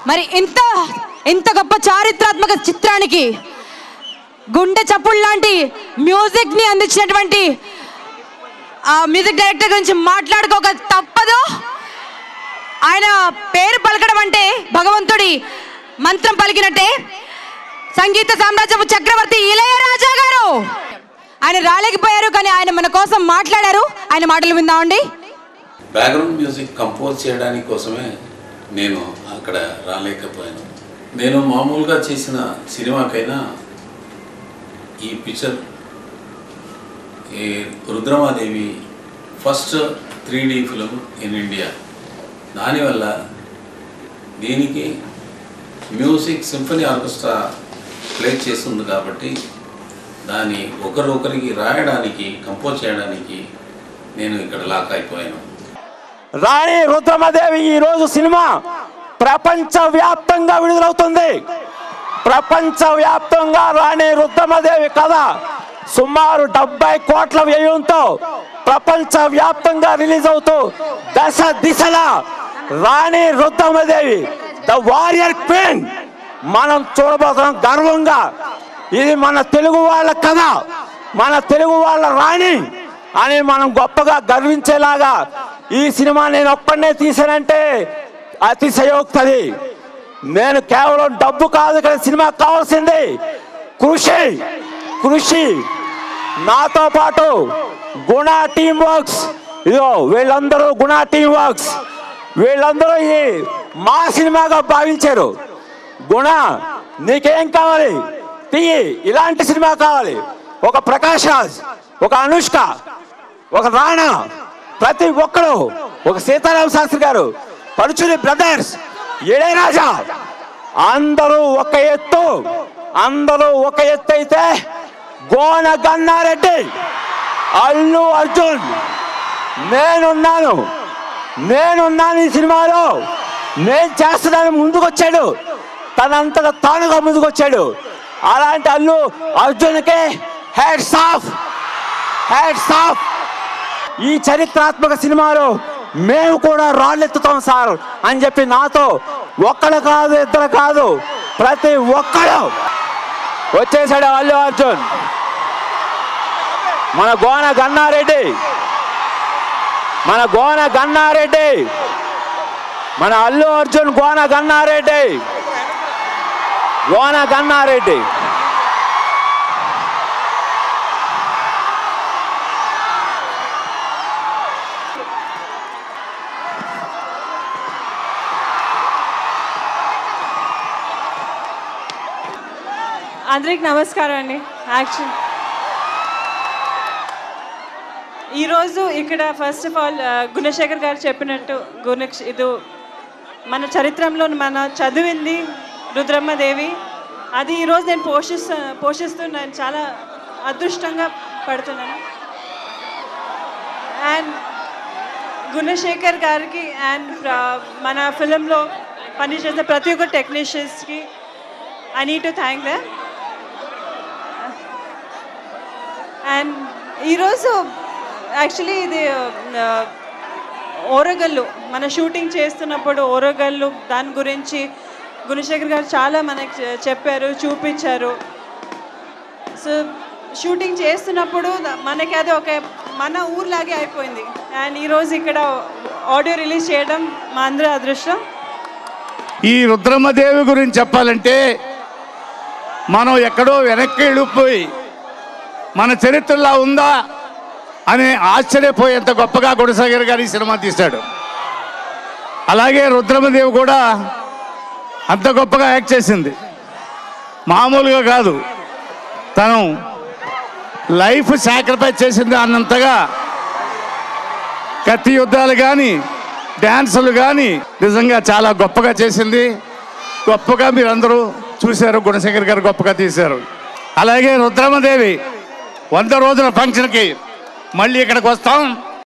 మరి ఇంత ఇంత గొప్ప చారిత్రాత్మక చిత్రానికి గుండె చప్పుడు లాంటి మ్యూజిక్ ని అందించినటువంటి ఆ మ్యూజిక్ డైరెక్టర్ గురించి మాట్లాడుకోక తప్పదు ఆయన పేరు పలకడం అంటే భగవంతుడి మంత్రం పలికినట్టే సంగీత సామ్రాజ్యపు చక్రవర్తి ఇళయరాజా గారు ఆయన రాలేకపోయారు కానీ ఆయన మన కోసం మాట్లాడారు ఆయన మాటలు విందామండి బ్యాక్గ్రౌండ్ మ్యూజిక్ కంపోజ్ చేయడానికి కోసమే నేను అక్కడ రాలేకపోయాను నేను మామూలుగా చేసిన సినిమాకైనా ఈ పిక్చర్ ఈ Rudramadevi first three D film in India దానివల్ల దీనికి మ్యూజిక్ సింఫనీ ఆర్కెస్ట్రా ప్లే చేస్తుంది కాబట్టి దాన్ని ఒకరొకరికి రాయడానికి కంపోజ్ చేయడానికి నేను ఇక్కడ లాక్ అయిపోయాను రాణి రుద్రమదేవి ఈ రోజు సినిమా ప్రపంచ వ్యాప్తంగా విడుదలవుతుంది ప్రపంచ వ్యాప్తంగా రాణి రుద్రమదేవి కథ సుమారు డెబ్బై కోట్ల వ్యయంతో ప్రపంచ వ్యాప్తంగా రిలీజ్ అవుతూ దశ దిశలా రాణి రుద్రమదేవి ద వారియర్ క్వీన్ మనం చూడబోతున్నాం గర్వంగా ఇది మన తెలుగు వాళ్ళ కథ మన తెలుగు వాళ్ళ రాణి అని మనం గొప్పగా గర్వించేలాగా ఈ సినిమా నేను ఒక్కడనే తీసానంటే అతిశయోక్తది నేను కేవలం డబ్బు కాదు ఇక్కడ సినిమా కావాల్సింది కృషి కృషి నాతో పాటు గుణ టీమ్ వర్క్స్ ఇదిగో వీళ్ళందరూ గుణ టీమ్ వర్క్స్ వీళ్ళందరూ ఈ మా సినిమాగా భావించారు గుణ నీకేం కావాలి తీయి ఇలాంటి సినిమా కావాలి ఒక ప్రకాష్ రాజ్ ఒక అనుష్క ఒక రాణా ప్రతి ఒక్కరు ఒక సీతారామ శాస్త్రి గారు పరుచుని బ్రదర్స్ ఇళయరాజా అందరూ ఒక ఎత్తు అందరూ ఒక ఎత్తు అయితే గోన గన్నారెడ్డి అల్లు అర్జున్ నేనున్నాను నేనున్నాను ఈ సినిమాలో నేను చేస్తున్నాను ముందుకొచ్చాడు తనంతట తానుగా ముందుకొచ్చాడు అలాంటి అల్లు అర్జున్కి హెడ్స్ ఆఫ్ హెడ్స్ ఆఫ్ ఈ చరిత్రాత్మక సినిమాలో మేము కూడా రాళ్ళెత్తుతాం సార్ అని చెప్పి నాతో ఒక్కడు కాదు ఇద్దరు కాదు ప్రతి ఒక్కడు వచ్చేసాడు అల్లు అర్జున్ మన గోన గన్నారెడ్డి మన గోన గన్నారెడ్డి మన అల్లు అర్జున్ గోన గన్నారెడ్డి గోన గన్నారెడ్డి అందరికి నమస్కారం అండి యాక్చువల్ ఈరోజు ఇక్కడ ఫస్ట్ ఆఫ్ ఆల్ గుణశేఖర్ గారు చెప్పినట్టు గుణ ఇది మన చరిత్రలో మన చదివింది రుద్రమ్మదేవి అది ఈరోజు నేను పోషిస్తు పోషిస్తున్నాను చాలా అదృష్టంగా పడుతున్నాను అండ్ గుణశేఖర్ గారికి అండ్ మన ఫిలింలో పనిచేసిన ప్రతి ఒక్క టెక్నీషియన్స్కి I need to thank them and ఈరోజు యాక్చువల్లీ ఇది ఆ, ఓరగల్లు మన షూటింగ్ చేస్తున్నప్పుడు ఓరగల్లు దాని గురించి గుణశేఖర్ గారు చాలా మనకి చె- చెప్పారు చూపించారు సో షూటింగ్ చేస్తున్నప్పుడు ద- మనకి అది ఒక మన ఊర్లాగే అయిపోయింది అండ్ ఈరోజు ఇక్కడ ఆడియో రిలీజ్ చేయడం మా అందరి అదృష్టం ఈ రుద్రమ్మదేవి గురించి చెప్పాలంటే మనం ఎక్కడో వెనక్కి వెళ్ళిపోయి మన చరిత్రలా ఉందా అని ఆశ్చర్యపోయేంత గొప్పగా గుణసాగర్ గారు ఈ సినిమా తీశాడు అలాగే రుద్రమ్మదేవి కూడా అంత గొప్పగా యాక్ట్ చేసింది మామూలుగా కాదు తను లైఫ్ సాక్రిఫైస్ చేసింది అన్నంతగా కత్తి యుద్ధాలు కానీ డ్యాన్సులు కానీ నిజంగా చాలా గొప్పగా చేసింది గొప్పగా మీరందరూ చూశారు గుణశేఖర్ గారు గొప్పగా తీశారు అలాగే రుద్రమదేవి వంద రోజుల ఫంక్షన్కి మళ్ళీ ఇక్కడికి వస్తాం